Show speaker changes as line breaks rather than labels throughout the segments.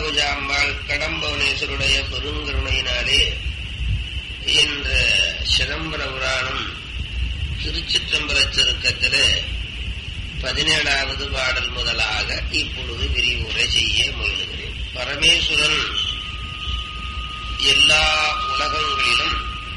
சரோஜாம்பாள் கடம்பவனேஸ்வருடைய பெருங்கருணையினாலே என்ற சிதம்பர புராணம் திருச்சிற்றம்பல திருக்கத்திலே பதினேழாவது பாடல் முதலாக இப்பொழுது விரிவுரை செய்ய முயலுகிறேன் பரமேஸ்வரன் எல்லா உலகங்களிலும்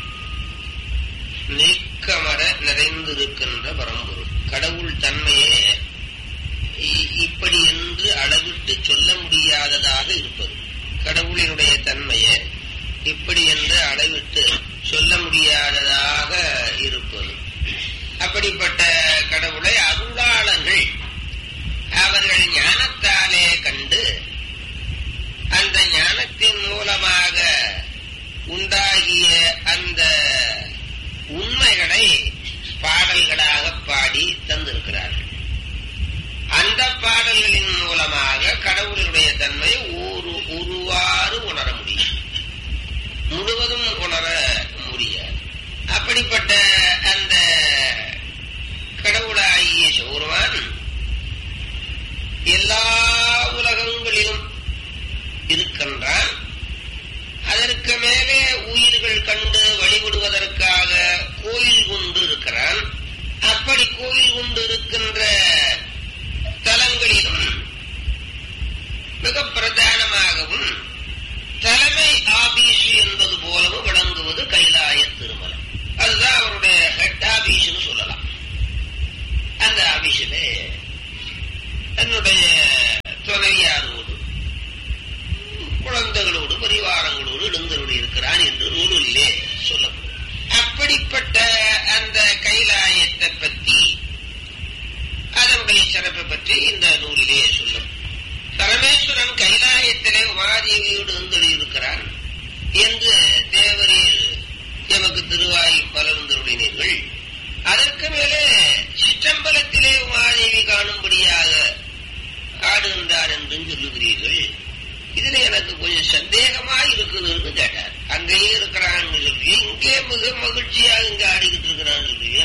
நீக்கமர நிறைந்திருக்கின்ற பரம்பொருள் கடவுள் தன்மையே இப்படி என்று அளவிட்டு சொல்ல முடியாததாக இருப்பது கடவுளினுடைய தன்மையை இப்படி என்று அளவிட்டு சொல்ல முடியாததாக இருப்பது அப்படிப்பட்ட கடவுளை அருளாளர்கள் அவர்கள் ஞானத்தாலே கண்டு அந்த ஞானத்தின் மூலமாக உண்டாகிய அந்த உண்மைகளை பாடல்களாக பாடி தந்திருக்கிறார்கள் அந்த பாடல்களின் மூலமாக கடவுளுடைய தன்மை ஒரு ஒருவாறு உணர முடியும் முழுவதும் உணர முடியாது அப்படிப்பட்ட அந்த கடவுளாகிய சௌரவான் எல்லா உலகங்களிலும் இருக்கின்றான் அதற்கு மேலே உயிர்கள் கண்டு வழிபடுவதற்காக கோயில் கொண்டு இருக்கிறான் அப்படி கோயில் கொண்டு இருக்கின்ற தலங்களிலும் மிக பிரதானமாகவும் தலைமை ஆபீஸ் என்பது போலவும் விளங்குவது கைலாய திருமலம் அதுதான் அவருடைய ஹெட் ஆபீஸ்னு சொல்லலாம் அந்த ஆபீஸிலே தன்னுடைய துணைவியாரோடு குழந்தைகளோடு பரிவாரங்களோடு எழுந்தருளி இருக்கிறான் என்று நூலிலே சொல்லப்படும் அப்படிப்பட்ட அந்த கைலாயத்தை பற்றி அதனுடைய சிறப்பை பற்றி இந்த நூலிலே சொல்லும் பரமேஸ்வரன் கைலாயத்திலே உமாதேவியோடு எழுந்தொழி இருக்கிறான் என்று தேவரீர் எமக்கு திருவாய் பலர்ந்தருளினீர்கள் அதற்கு மேலே சிற்றம்பலத்திலே உமாதேவி காணும்படியாக ஆடுகின்றார் என்றும் சொல்லுகிறீர்கள் இதுல எனக்கு கொஞ்சம் சந்தேகமா இருக்குதுன்னு கேட்டார் அங்கேயே இருக்கிறான்னு சொல்லி இங்கே மிக மகிழ்ச்சியாக இங்க ஆடிக்கிட்டு இருக்கிறான்னு சொல்லுவியா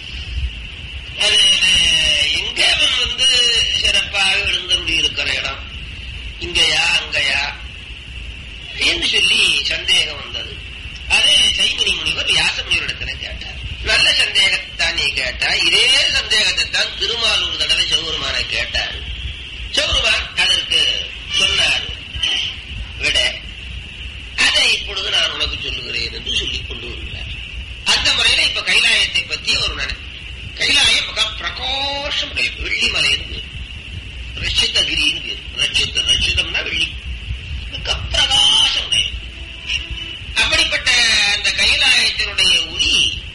அது எங்க அவன் வந்து சிறப்பாக எழுந்தருளி இருக்கிற இடம் இங்கயா அங்கயா என்று சொல்லி சந்தேகம் வந்தது அதே சைமணி முனிவர் யாசமுனிவரிடத்துல கேட்டார் நல்ல சந்தேகத்தானே கேட்டா இதே சந்தேகத்தை தான் திருமாலூர் தடவை சிவபெருமான கேட்டார் சிவபெருமான் அதற்கு சொன்னார் விட அதை இப்பொழுது நான் உனக்கு சொல்லுகிறேன் என்று சொல்லிக் கொண்டு வருகிறார் அந்த முறையில இப்ப கைலாயத்தை பற்றி ஒரு நினை கைலாயம் மிக பிரகாசம் வெள்ளிமலைன்னு பேர் ரட்சிதகிரின்னு பேர் ரட்சித்த ரட்சிதம்னா வெள்ளி மிக பிரகாசம் அப்படிப்பட்ட அந்த கைலாயத்தினுடைய ஒளி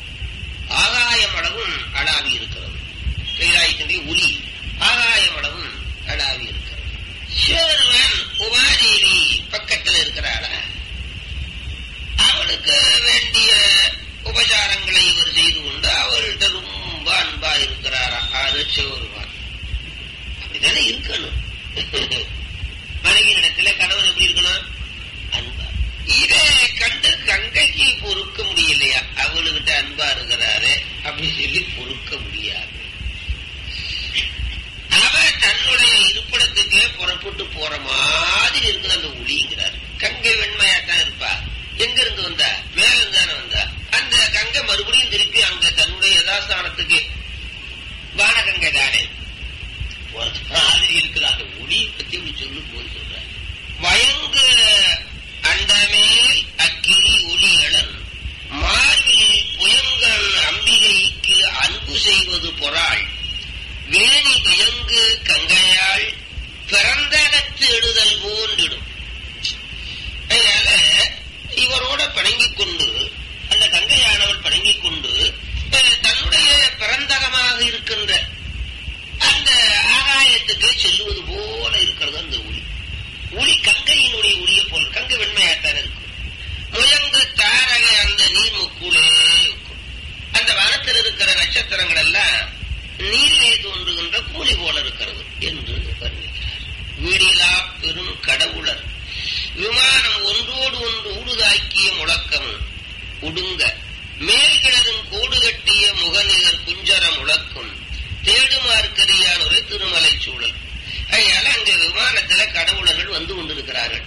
ஆகாயம் அளவும் அளாவி இருக்கிறது கைலாயத்தினுடைய ஒளி ஆகாயம் அளவும் அளாவி இருக்கிறது சிவருமன் உமாதேவி பக்கத்தில் இருக்கிறாளா அவளுக்கு வேண்டிய உபசாரங்களை இவர் செய்து கொண்டு அவள்கிட்ட ரொம்ப அன்பா இருக்கிறாரா அது சிவருமான் அப்படித்தானே இருக்கணும் மனைவியிடத்துல கணவன் எப்படி இருக்கணும் அன்பா இதை கண்டு கங்கைக்கு பொறுக்க முடியலையா அவளுகிட்ட அன்பா இருக்கிறாரு அப்படி சொல்லி பொறுக்க முடியாது அவ தன்னுடைய இருப்பிடத்துக்கே புறப்பட்டு போற மாதிரி இருக்குது அந்த ஒளிங்கிறார் கங்கை வெண்மையாத்தான் இருப்பா எங்க இருந்து வந்தா மேல இருந்தானே வந்தா அந்த கங்கை மறுபடியும் திருப்பி அங்க தன்னுடைய யதாஸ்தானத்துக்கு வானகங்கை தானே போறது மாதிரி இருக்குது அந்த ஒளியை பத்தி இப்படி சொல்லும் போது சொல்ற வயங்கு அண்டமேல் அக்கிரி ஒளி எழன் மார்பில் புயங்கன் அம்பிகைக்கு அன்பு செய்வது பொறாள் வேணி பயங்கு கங்கையாள் பிறந்தகத்து எழுதல் போன்றிடும் அதனால இவரோட பிணங்கிக் கொண்டு அந்த கங்கையானவள் பிணங்கிக் கொண்டு தன்னுடைய பிறந்தகமாக இருக்கின்ற அந்த ஆகாயத்துக்கு செல்லுவது போல இருக்கிறது அந்த ஒளி ஒளி கங்கையினுடைய ஒளியை போல் கங்கை வெண்மையாத்தான் இருக்கும் முயங்கு தாரக அந்த நீர் முக்குளே இருக்கும் அந்த வனத்தில் இருக்கிற நட்சத்திரங்கள் எல்லாம் நீரிலே தோன்றுகின்ற கூலி போல இருக்கிறது என்று வர்ணிக்கிறார் வீடிலா பெரும் கடவுளர் விமானம் ஒன்றோடு ஒன்று ஊடுதாக்கிய முழக்கமும் உடுங்க மேல்கிழதும் கோடு கட்டிய முகநிகர் குஞ்சர முழக்கும் தேடுமார்க்கரியான ஒரு திருமலை சூழல் அதனால அங்க விமானத்துல கடவுளர்கள் வந்து கொண்டிருக்கிறார்கள்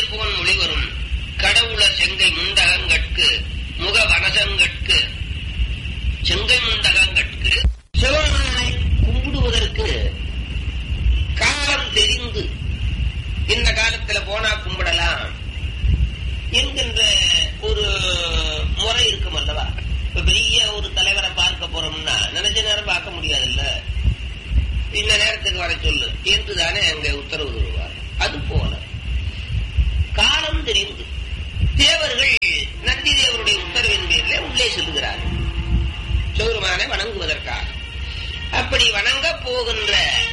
புகன் மொழிவரும் கடவுள செங்கை முண்டகங்கட்கு முக வனசங்கட்கு செங்கை முண்டகங்கட்கு சிவபெருமானை கும்பிடுவதற்கு காலம் தெரிந்து இந்த காலத்துல போனா கும்பிடலாம் என்கின்ற ஒரு முறை இருக்கும் அல்லவா இப்ப பெரிய ஒரு தலைவரை பார்க்க போறோம்னா நினைச்ச நேரம் பார்க்க முடியாதுல்ல இந்த நேரத்துக்கு வர சொல்லு என்று தானே அங்க உத்தரவு தருவார் அது போல காலம் தெரிந்து தேவர்கள் நந்தி தேவருடைய உத்தரவின் பேரில் உள்ளே செல்லுகிறார்கள் சிவருமானை வணங்குவதற்காக அப்படி வணங்க போகின்ற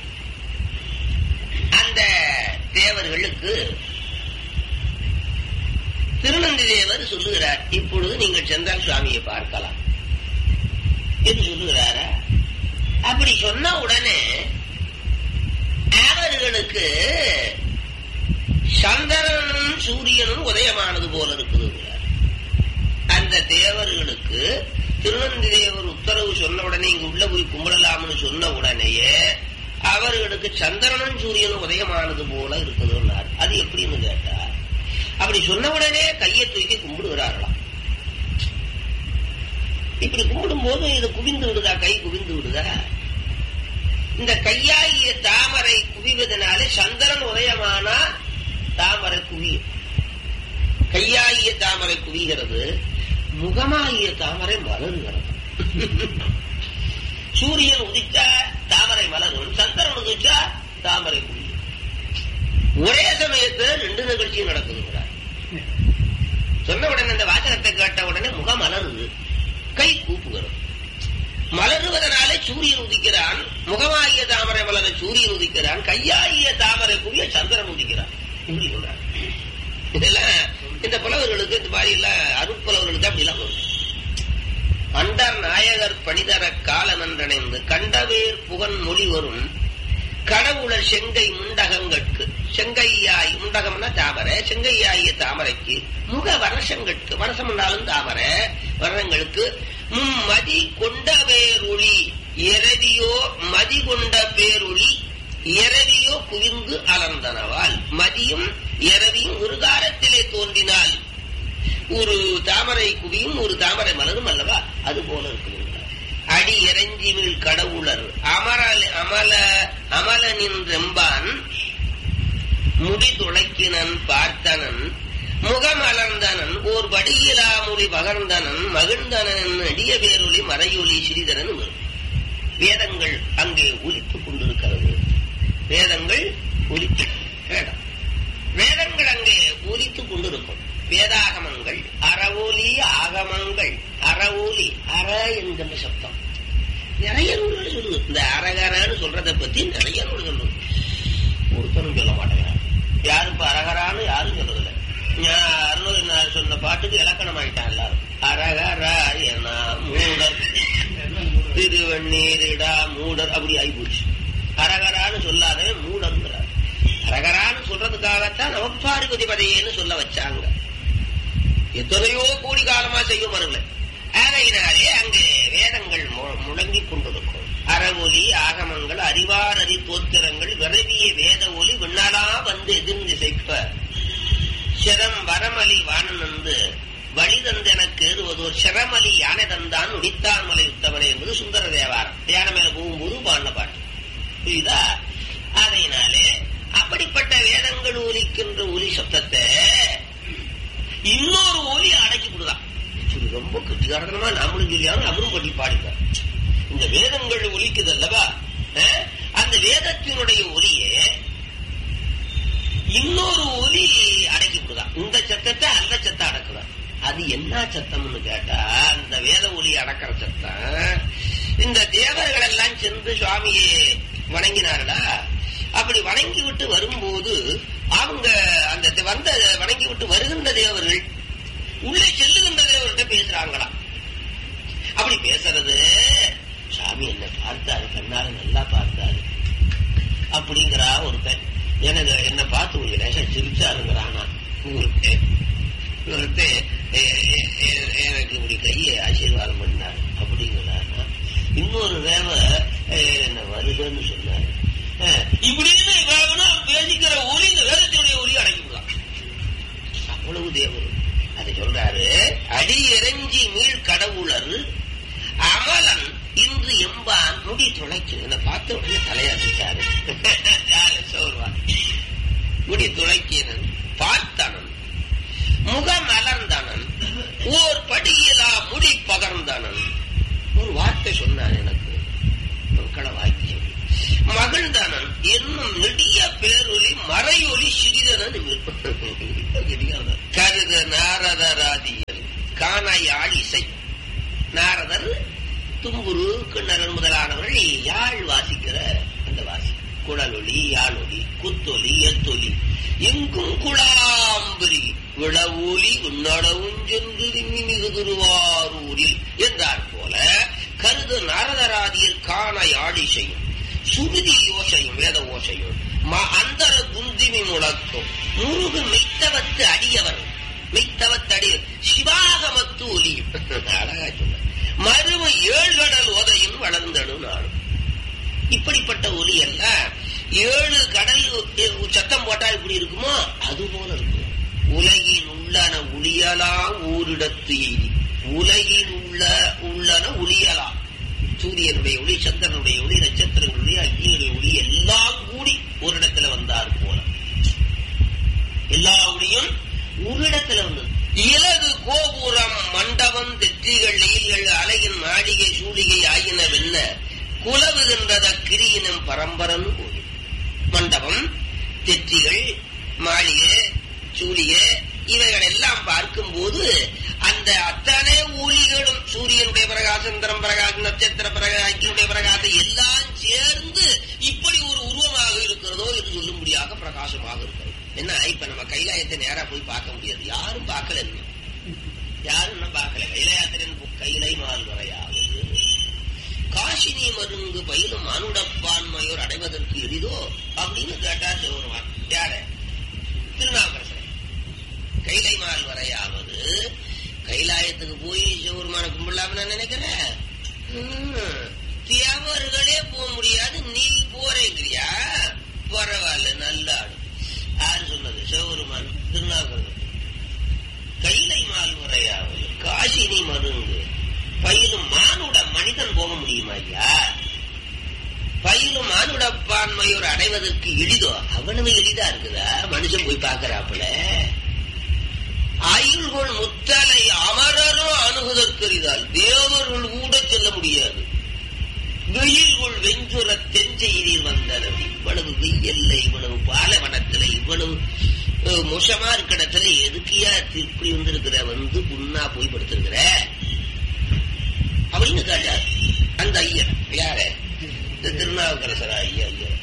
அந்த தேவர்களுக்கு திருநந்தி தேவர் சொல்லுகிறார் இப்பொழுது நீங்கள் சென்றால் சுவாமியை பார்க்கலாம் என்று சொல்லுகிறாரா அப்படி சொன்ன உடனே அவர்களுக்கு சந்திரனும் சூரியனும் உதயமானது போல இருக்குது அந்த தேவர்களுக்கு திருநந்தி தேவர் உத்தரவு சொன்ன உடனே இங்க உள்ள போய் கும்பிடலாம்னு சொன்ன உடனேயே அவர்களுக்கு சந்திரனும் சூரியனும் உதயமானது போல இருக்குதுன்னார் அது எப்படின்னு கேட்டா அப்படி சொன்ன உடனே கையை தூக்கி கும்பிடுகிறார்களாம் இப்படி கும்பிடும் போது இது குவிந்து விடுதா கை குவிந்து விடுதா இந்த கையாகிய தாமரை குவிவதனாலே சந்திரன் உதயமானா தாமரை குவியும் கையாகிய தாமரை குவிகிறது முகமாகிய தாமரை மலருகிறது சூரியன் உதிச்சா தாமரை மலரும் சந்திரன் உதிச்சா தாமரை குவியும் ஒரே சமயத்தில் ரெண்டு நிகழ்ச்சியும் நடக்குதுங்கிறார் சொன்ன உடனே அந்த வாசகத்தை கேட்ட உடனே முகம் மலருது கை கூப்புகிறது மலருவதனாலே சூரியன் உதிக்கிறான் முகமாகிய தாமரை மலர சூரியன் உதிக்கிறான் கையாகிய தாமரை குவிய சந்திரன் உதிக்கிறான் இப்படி சொல்றாங்க இதெல்லாம் இந்த புலவர்களுக்கு இந்த மாதிரி எல்லாம் அருட்புலவர்களுக்கு அப்படி எல்லாம் வரும் அண்டர் நாயகர் பணிதர காலமென்றணைந்து கண்டவேர் புகன் மொழி வரும் கடவுளர் செங்கை முண்டகங்கட்கு செங்கையாய் முண்டகம்னா தாமரை செங்கையாகிய தாமரைக்கு முக வரசங்கட்கு வரசம் என்றாலும் தாமரை வர்ணங்களுக்கு மும் மதி கொண்ட பேரொளி எரவியோ மதி கொண்ட பேரொளி எரவியோ குவிந்து அலர்ந்தனவால் மதியும் எரவியும் ஒரு காலத்திலே தோன்றினால் ஒரு தாமரை குவியும் ஒரு தாமரை மலரும் அல்லவா அது போல இருக்கும் அடி இறைஞ்சிமிழ் கடவுளர் அமரல் அமல அமலனின் ரெம்பான் முடி துளைக்கினன் பார்த்தனன் முகமலர்ந்தனன் ஓர் வடியிலா மொழி பகர்ந்தனன் மகிழ்ந்தனன் நெடிய பேரொலி மறையொலி சிறிதனன் வரும் வேதங்கள் அங்கே ஒலித்துக் கொண்டிருக்கிறது வேதங்கள் ஒலித்து வேதம் வேதங்கள் அங்கே ஒலித்துக் கொண்டிருக்கும் வேதாகமங்கள் அறவோலி ஆகமங்கள் அறவோலி அற என்கின்ற சப்தம் நிறைய நூல்கள் சொல்லுது இந்த அரகரன்னு சொல்றதை பத்தி நிறைய நூல்கள் சொல்லுது ஒருத்தரும் சொல்ல மாட்டேங்கிறான் யாரும் இப்ப அரகரான்னு யாரும் சொல்றதில்ல அருணகிரிநாதர் சொன்ன பாட்டுக்கு இலக்கணம் ஆயிட்டான் எல்லாரும் அரகராயனா மூடர் திருவண்ணீரிடா மூடர் அப்படி ஆயிப்போச்சு அரகரான்னு சொல்லாதவே மூடர்ங்கிறார் அரகரான்னு சொல்றதுக்காகத்தான் நமப்பாரிபதி பதையேன்னு சொல்ல வச்சாங்க எத்தனையோ கோடி காலமா செய்யும் மருங்களை ஆகையினாலே அங்கே வேதங்கள் முழங்கிக் கொண்டிருக்கும் அறவொலி ஆகமங்கள் அறிவாரறி தோத்திரங்கள் விரவிய வேத ஒலி விண்ணலா வந்து எதிர்ந்து செய்ப்ப சிரம் வரமலி வானந்து வழி தந்தெனக்கு ஏறுவதோர் சிரமலி யானை தந்தான் உடித்தான் மலை உத்தவனே என்பது சுந்தர தேவாரம் யானை மேல போகும்போது பாடின பாட்டு புரியுதா அதையினாலே அப்படிப்பட்ட வேதங்கள் ஒலிக்கின்ற ஒலி சப்தத்தை இன்னொரு ஒலி அடக்கி விடுதான் சரி ரொம்ப கட்டிகாரமா நாமளும் சொல்லியாங்க அவரும் பண்ணி பாடிப்பார் இந்த வேதங்கள் ஒலிக்குது அல்லவா அந்த வேதத்தினுடைய ஒலியே இன்னொரு ஒலி அடக்கி விடுதான் இந்த சத்தத்தை அந்த சத்தம் அடக்குதான் அது என்ன சத்தம்னு கேட்டா அந்த வேத ஒலி அடக்கிற சத்தம் இந்த தேவர்கள் எல்லாம் சென்று சுவாமியை வணங்கினார்களா அப்படி வணங்கி விட்டு வரும்போது அவங்க அந்த வந்த வணங்கி விட்டு வருகின்ற தேவர்கள் உள்ளே செல்லுகின்ற தேவர்கிட்ட பேசுறாங்களாம் அப்படி பேசுறது சாமி என்ன பார்த்தாரு கண்ணால நல்லா பார்த்தாரு அப்படிங்கிறா ஒருத்தன் எனக்கு என்ன பார்த்து கொஞ்சம் லேசா சிரிச்சாருங்கிறானா ஒருத்தன் ஒருத்தன் எனக்கு இப்படி கையை ஆசீர்வாதம் பண்ணாரு அப்படிங்கிறானா இன்னொரு தேவ என்ன வருதுன்னு சொன்னாரு இப்படின்னு பேசிக்கிற ஒலி இந்த வேதத்தினுடைய ஒலி அடக்கிவிடலாம் தேவர் அது சொல்றாரு அடி இறஞ்சி மீள் கடவுளர் அமலன் இன்று எம்பான் முடி துளைக்கு என்ன பார்த்த உடனே தலையாசிட்டாரு யாரு சோர்வான் முடி துளைக்கினன் பார்த்தனன் முகம் மலர்ந்தனன் ஓர் படியிலா முடி பகர்ந்தனன் ஒரு வார்த்தை சொன்னான் எனக்கு மங்கள வாக்கியம் மகிழ்ந்தனன் என்னும் நெடிய பேரொலி மறையொலி சிறிதனன் கருத நாரதராதியல் காணாய் ஆளிசை நாரதர் தும்புரு கிண்ணறன் முதலானவர்கள் யாழ் வாசிக்கிற அந்த வாசி குழலொலி யாழொலி குத்தொலி எத்தொலி எங்கும் குழாம்பரி விளவொலி உன்னடவும் சென்று விம்மி மிகு திருவாரூரில் என்றார் போல கருது நாரதராதியில் காண யாழிசையும் சுருதி யோசையும் வேத ஓசையும் அந்தர குந்திமி முழக்கும் முருகு மெய்த்தவத்து அடியவர் மெய்த்தவத்து அடி சிவாகமத்து ஒலியும் அழகா சொன்ன மருவ ஏழ்கடல் உதையும் வளர்ந்தடும் நாடும் இப்படிப்பட்ட ஒலி எல்லாம் ஏழு கடல் சத்தம் போட்டா இப்படி இருக்குமோ அது போல இருக்கும் உலகின் உள்ளன ஒளியலாம் ஊரிடத்து எய்தி உலகின் உள்ள உள்ளன ஒளியலாம் சூரியனுடைய ஒளி சந்திரனுடைய ஒளி நட்சத்திரங்களுடைய அக்னியுடைய ஒளி எல்லாம் கூடி ஒரு இடத்துல வந்தார் போல எல்லா ஒளியும் ஒரு இடத்துல வந்தது இலகு கோபுரம் மண்டபம் தெற்றிகள் நெயில்கள் அலையின் மாளிகை சூழிகை ஆகின வென்ன குலவுகின்றத கிரியினும் பரம்பரன் கோயில் மண்டபம் தெற்றிகள் மாளிகை சூழிகை இவைகள் எல்லாம் பார்க்கும் போது அந்த அத்தனை ஒளிகளும் சூரியனுடைய பிரகாசம் சந்திரன் பிரகாசம் நட்சத்திர பிரகாசனுடைய பிரகாசம் எல்லாம் சேர்ந்து இப்படி ஒரு உருவமாக இருக்கிறதோ என்று சொல்லும்படியாக பிரகாசமாக இருக்கிறது என்ன இப்ப நம்ம கைலாயத்தை நேரா போய் பார்க்க முடியாது யாரும் பார்க்கல இன்னும் யாரும் இன்னும் பார்க்கல கைலாயத்தின் கைலை மால் வரையாவது காசினி மருங்கு பயிலும் அனுடப்பான்மையோர் அடைவதற்கு எளிதோ அப்படின்னு கேட்டா சிவருமான் யார திருநாவுக்கரசர் கைலை மால் வரையாவது கைலாயத்துக்கு போய் சிவருமான கும்பிடலாம்னு நான் நினைக்கிறேன் தேவர்களே போக முடியாது நீ போறேங்கிறியா பரவாயில்ல நல்ல ஆடு யாரு சொன்னது சிவபெருமான் திருநாவுக்கரசர் கைலை மால் வரையாவது காசினி மருங்கு பயிலும் மானுட மனிதன் போக முடியுமா ஐயா பயிலும் மானுடப்பான்மையோர் அடைவதற்கு எளிதோ அவ்வளவு எளிதா இருக்குதா மனுஷன் போய் பாக்குறாப்புல ஆயுள்கொள் முத்தலை அமரரும் அணுகுதற்கரிதால் தேவர்கள் கூட செல்ல முடியாது வெயில்கொள் வெஞ்சுர தென்செய்தியில் வந்தனர் இவ்வளவு வெயில்ல இவ்வளவு பாலைவனத்துல இவ்வளவு மோசமா இருக்கிற இடத்துல எதுக்கியா இப்படி வந்திருக்கிற வந்து புண்ணா போய் படுத்திருக்கிற அப்படின்னு கேட்டார் அந்த ஐயர் யார இந்த திருநாவுக்கரசர் ஐயா ஐயர்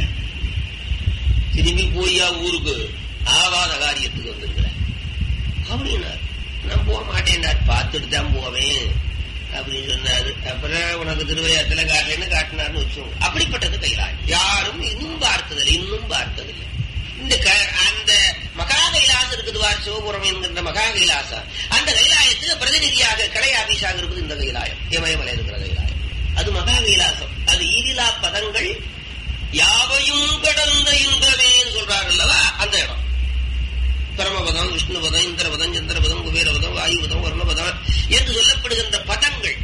திரும்பி போய்யா ஊருக்கு ஆவாத காரியத்துக்கு வந்திருக்கிற அப்படின்னார் நான் போக மாட்டேன் பார்த்துட்டு தான் போவேன் அப்படின்னு சொன்னாரு அப்புறம் உனக்கு திருவையாத்துல காட்டலன்னு காட்டினார்னு வச்சோங்க அப்படிப்பட்டது கைலாயம் யாரும் இன்னும் பார்த்ததில்லை இன்னும் பார்த்ததில்லை இந்த அந்த மகா கைலாசம் இருக்குது வார் சிவபுரம் என்கின்ற மகா கைலாசம் அந்த கைலாயத்துக்கு பிரதிநிதியாக கலை ஆபீஸாக இருக்குது இந்த கைலாயம் இமயமலை இருக்கிற கைலாயம் அது மகா கைலாசம் அது ஈரிலா பதங்கள் யாவையும் கடந்த இன்பமே சொல்றாரு அல்லவா அந்த இடம் பரமபதம் விஷ்ணுபதம் இந்திரபதம் சந்திரபதம் குபேரபதம் வாயுபதம் வர்ணபதம் என்று சொல்லப்படுகின்ற பதங்கள்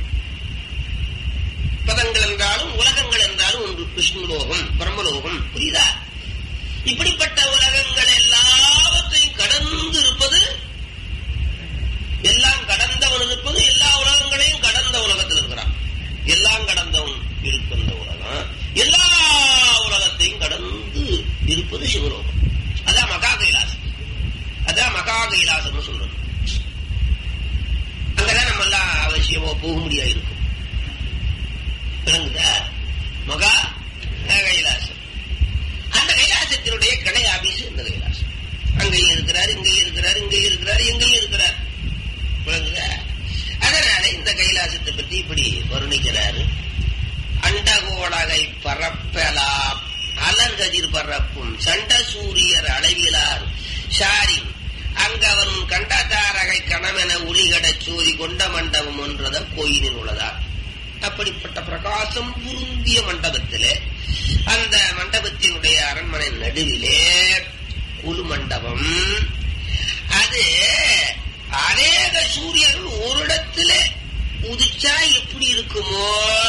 பதங்கள் என்றாலும் உலகங்கள் என்றாலும் ஒன்று விஷ்ணுலோகம் பரமலோகம் புரியுதா இப்படிப்பட்ட உலகங்கள் எல்லாவற்றையும் கடந்து இருப்பது எல்லாம் கடந்தவன் இருப்பது எல்லா உலகங்களையும் கடந்த உலகத்தில் இருக்கிறான் எல்லாம் கடந்தவன் இருக்கின்ற உலகம் எல்லா உலகத்தையும் கடந்து இருப்பது சிவலோகம் அதான் மகா கைலாசம் அதான் மகா கைலாசம்னு சொல்றது அங்கதான் நம்ம எல்லாம் அவசியமா போக முடியாது இருக்கும் விளங்குதா மகா கைலாசம் அந்த கைலாசத்தினுடைய கடை ஆபீஸ் இந்த கைலாசம் அங்கேயும் இருக்கிறார் இங்கேயும் இருக்கிறார் இங்கேயும் இருக்கிறார் எங்கேயும் இருக்கிறார் விளங்குதா அதனால இந்த கைலாசத்தை பத்தி இப்படி வருணிக்கிறாரு அண்டகோடகை பரப்பலாம் அலர்கதிர் பரப்பும் சண்ட சூரியர் அளவிலார் சாரின் அங்கவன் கண்டதாரகை கணமென ஒளிகடச் சோதி கொண்ட மண்டபம் ஒன்றத கோயிலில் உள்ளதார் அப்படிப்பட்ட பிரகாசம் புருந்திய மண்டபத்திலே அந்த மண்டபத்தினுடைய அரண்மனை நடுவிலே குழு மண்டபம் அது மழுங்குமோ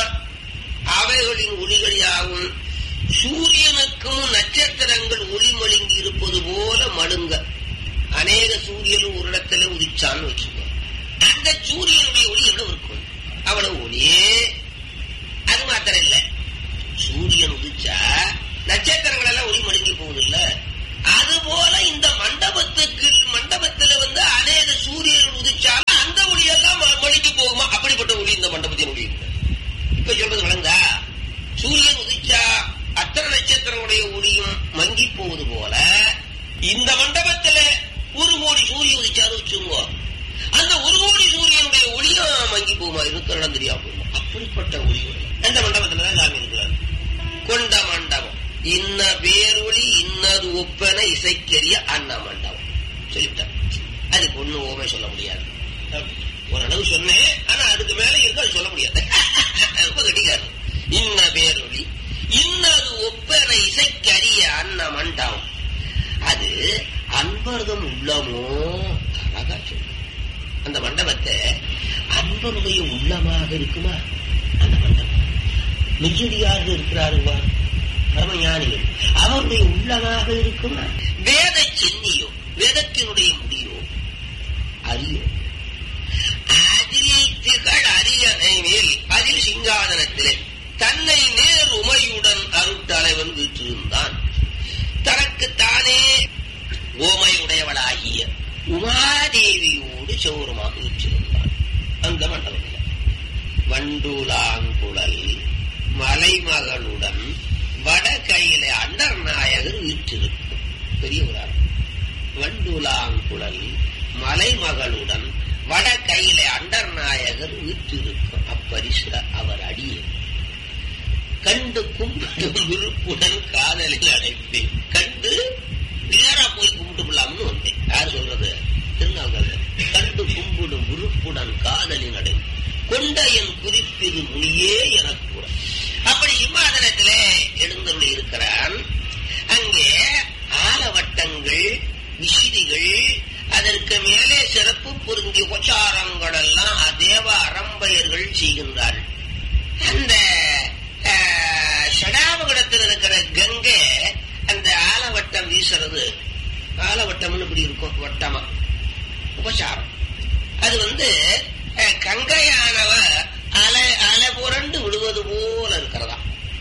அவைகளின் ஒளிகள் யாவும் சூரியனுக்கும் நட்சத்திரங்கள் ஒளி மழுங்கி இருப்பது போல மழுங்க அநேக சூரியனும் ஒரு இடத்துல உதிச்சான்னு வச்சுக்கோ அந்த சூரியனுடைய ஒளி எவ்வளவு இருக்கும் அவ்வளவு ஒளியே அது மாத்திரம் இல்ல சூரியன் உதிச்சா நட்சத்திரங்கள் எல்லாம் ஒளி மழுங்கி போகுது இல்ல அது போல இந்த மண்டபத்துக்கு மண்டபத்துல வந்து அநேக சூரியன் உதிச்சாலும் அந்த ஒளி எல்லாம் ம- மழுங்கி போகுமா அப்படிப்பட்ட ஒளி இந்த மண்டபத்தின் ஒளி இருக்கு. இப்ப சொல்றது வழங்குதா சூரியன் உதிச்சா அத்தனை நட்சத்திரங்களுடைய ஒளியும் மங்கி போவது போல இந்த மண்டபத்துல ஒரு கோடி சூரியன் உதிச்சாரு வச்சுங்க அந்த ஒரு கோடி சூரியனுடைய ஒளியும் மங்கி போகுமா இருக்கிற இடம் தெரியாம போகுமா அப்படிப்பட்ட ஒளி ஒளி. அந்த மண்டபத்துல தான் சாமி இருக்கிறார் கொண்ட மண்டபம் இன்ன பேரொளி இன்னது ஒப்பன இசைக்கரிய அன்ன மண்டபம் சொல்லிவிட்டார் அதுக்கு ஒண்ணு ஓமை சொல்ல முடியாது ஓரளவு சொன்னேன் ஆனா அதுக்கு மேல இருக்கு அது சொல்ல முடியாது ரொம்ப கட்டிக்காரு இன்ன பேரொளி இன்னது ஒப்பன இசைக்கரிய அன்ன மண்டபம் அது அன்பர்தம் உள்ளமோ அழகா சொல்லு அந்த மண்டபத்தை அன்பருடைய உள்ளமாக இருக்குமா அந்த மண்டபம் மெய்யடியார்கள் இருக்கிறாருவா பரமஞானிகள் அவருடைய உள்ளமாக இருக்குமா வேத சென்னியோ வேதத்தினுடைய முடியோ அறியோ அதில் திகழ் அரியணை மேல் அதில் சிங்காதனத்திலே தன்னை நேர் உமையுடன் அருட்டலைவன் வீற்றிருந்தான் தனக்கு தானே ஓமை உடையவளாகிய உமாதேவியோடு சௌரமாக வீற்றிருந்தான் அந்த மண்டபத்தில் வண்டூலாங்குழல் மலைமகளுடன் வட கையில அண்டர் நாயகர் வீற்றிருக்கும் பெரிய புராணம் வண்டூலாங்குழல் மலைமகளுடன் வட கையில அண்டர் நாயகர் வீற்றிருக்கும் அப்பரிசு அவர் அடியே கண்டு கும்பிடும் விருப்புடன் காதலில் அடைப்பேன் கண்டு நேரா போய் கும்பிட்டு விடலாம்னு வந்தேன் யார் சொல்றது திருநாவுக்கரசர் கண்டு கும்பிடும் விருப்புடன் காதலின் அடை கொண்ட என் குறிப்பிது முனியே எனக்கு கூட அப்படி சிம்மாசனத்திலே எழுந்தருளி இருக்கிறான் அங்கே ஆலவட்டங்கள் விசிறிகள் அதற்கு மேலே சிறப்பு பொருந்திய உபச்சாரங்கள் எல்லாம் தேவ அறம்பயர்கள் செய்கின்றார்கள் அந்த ஆஹ், சடாபகடத்தில் இருக்கிற கங்கை அந்த ஆலவட்டம் வீசுறது ஆலவட்டம்னு இப்படி இருக்கும் வட்டமா உபசாரம் அது வந்து அஹ், கங்கையானவ அலை அலை புரண்டு விடுவது போல இருக்கிறதா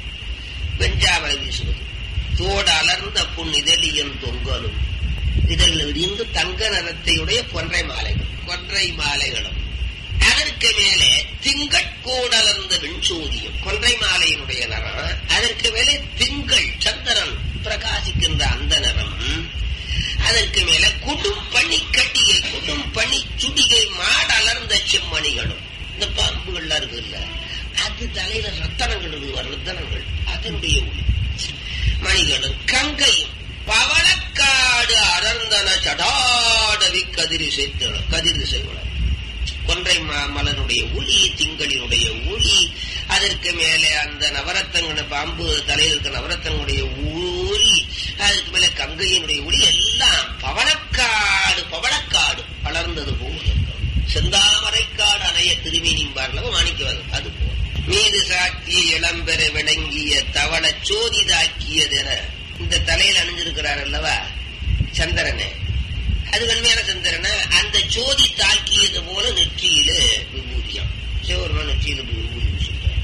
வெஞ்சாமலை வீசுவது தோடு அலர்ந்த புன் இதழியன் தொங்கலும் இதழ் இடிந்து தங்க நிறத்தையுடைய கொன்றை மாலைகள் கொன்றை மாலைகளும் அதற்கு மேலே திங்கட்கோடலர்ந்த வெண்சூரியம் கொன்றை மாலையினுடைய நிறம் அதற்கு மேலே திங்கள் சந்திரன் பிரகாசிக்கின்ற அந்த நிறம் அதற்கு மேல குடும் பனி கட்டிகை குடும் பனி சுடிகை மாடலர்ந்த செம்மணிகளும் இந்த பாம்புகள்லாம் இருக்குல்ல அது தலையில ரத்தனங்கள் இருக்கு ரத்தனங்கள் அதனுடைய ஒளி மணிகளும் கங்கையும் பவளக்காடு அடர்ந்தன சடாடவி கதிரிசை கதிரிசை வளர் கொன்றை ம- மலருடைய ஒளி திங்களினுடைய ஒளி அதற்கு மேலே அந்த நவரத்தங்கன பாம்பு தலையில் இருக்கிற நவரத்தங்களுடைய ஒளி அதுக்கு மேலே கங்கையினுடைய ஒளி எல்லாம் பவளக்காடு பவளக்காடு வளர்ந்தது போல இருக்கும். செந்தாமரைக்காடு அணைய திருமீனிம்பார்லவோ மாணிக்கவது அது போல மீது சாட்சிய இளம்பெற விளங்கிய தவள சோதிதாக்கியதென இந்த தலையில் அணிஞ்சிருக்கிறார் அல்லவா சந்திரனே அது கண்மையான சந்திரனா அந்த ஜோதி தாக்கியது போல நெற்றியில விபூதியம் சிவருமா நெற்றியில விபூதி பூசிட்டார்.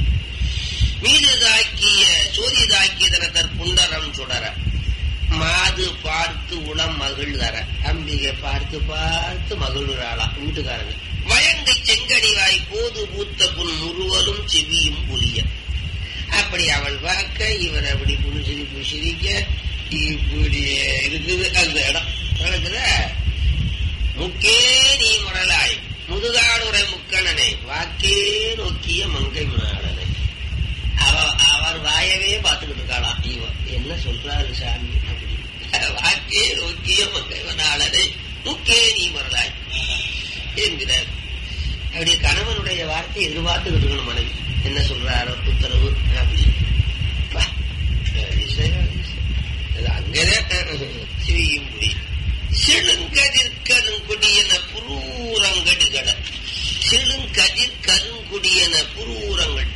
மீது தாக்கிய சோதி தாக்கியதன தற் புண்டரம் சுடர மாது பார்த்து உளம் மகிழ் தர அம்பிகை பார்த்து பார்த்து மகிழ்றாளா வீட்டுக்காரங்க வயங்கை செங்கடிவாய் போது பூத்த புன் முருவலும் செவியும் புரிய அப்படி அவள் பார்க்க இவர் அப்படி புனிசிரிப்பு சிரிக்க இப்படி இருக்குது அந்த இடம் நடக்குதா முக்கே நீ முரலாய் முதுகாடுரை முக்கணனை வாக்கே நோக்கிய மங்கை முனாடனை அவ அவர் வாயவே பார்த்துக்கிட்டு இருக்காளாம் இவன் என்ன சொல்றாரு சாமி அப்படி வாக்கே நோக்கிய மங்கை முனாடனை முக்கே நீ முரலாய் என்கிறார் அப்படி கணவனுடைய வார்த்தை எதிர்பார்த்துக்கிட்டு இருக்கணும் மனைவி என்ன சொல்றாரோ உத்தரவு அப்படி பா, அதிசயம், அதிசயம். அது அங்கதான் செய்யும் முடியும் செழுங்கதிர் கருங்குடியன புரூரங்கடிகட செழுங்கதிர் கருங்குடியன புரூரங்கள்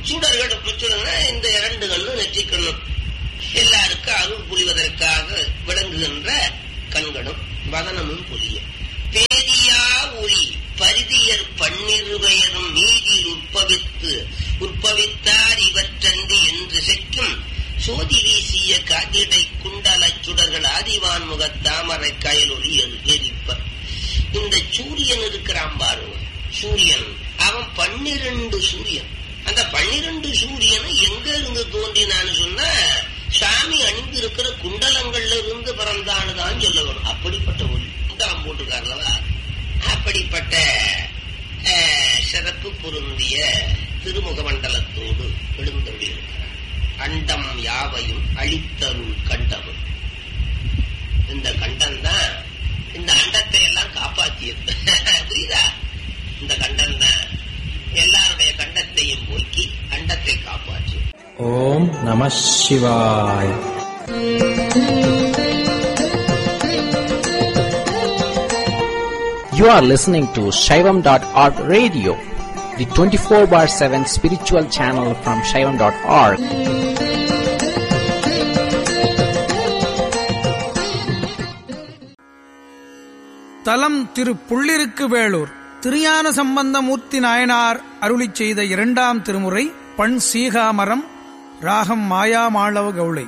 முச்சுடர்கள் முச்சுடர்னா இந்த இரண்டு கண்ணும் நெற்றிக்கண்ணும் எல்லாருக்கும் அருள் புரிவதற்காக விளங்குகின்ற கண்களும் வதனமும் புரிய பேதியா ஒளி பரிதியர் பன்னிருவயரும் மீதில் உற்பவித்து உற்பவித்தார் இவற்றன்று என்று செக்கும் சோதி வீசிய காதிடை குண்டல சுடர்கள் ஆதிவான் முக தாமரை கயலொலி எரிப்ப இந்த சூரியன் இருக்கிறான் பாருங்க சூரியன் அவன் பன்னிரண்டு சூரியன் அந்த பன்னிரண்டு சூரியனை எங்க இருந்து தோன்றினான்னு சொன்னா சாமி அணிந்து இருக்கிற குண்டலங்கள்ல இருந்து பிறந்தானுதான் சொல்ல வேணும் அப்படிப்பட்ட ஒளி குண்டலம் போட்டுக்காரலவா அப்படிப்பட்ட சிறப்பு பொருந்திய திருமுக மண்டலத்தோடு எழுந்தருளி இருக்கிறார் அண்டம் யாவையும் அழித்தருள் கண்டமும் இந்த கண்டம் தான் இந்த அண்டத்தை எல்லாம் காப்பாற்றியது புரியுதா இந்த கண்டம் தான் எல்லாருடைய கண்டத்தையும் போக்கி அண்டத்தை காப்பாற்றும்
ஓம் நம சிவாய் You are listening to Shaivam.org radio, the 24 bar 7 spiritual channel from Shaivam.org.
தலம் திரு புள்ளிருக்கு வேளூர் திருஞான சம்பந்தமூர்த்தி நாயனார் அருளிச் செய்த இரண்டாம் திருமுறை பண் சீகாமரம் ராகம் மாயா மாளவ கவுளை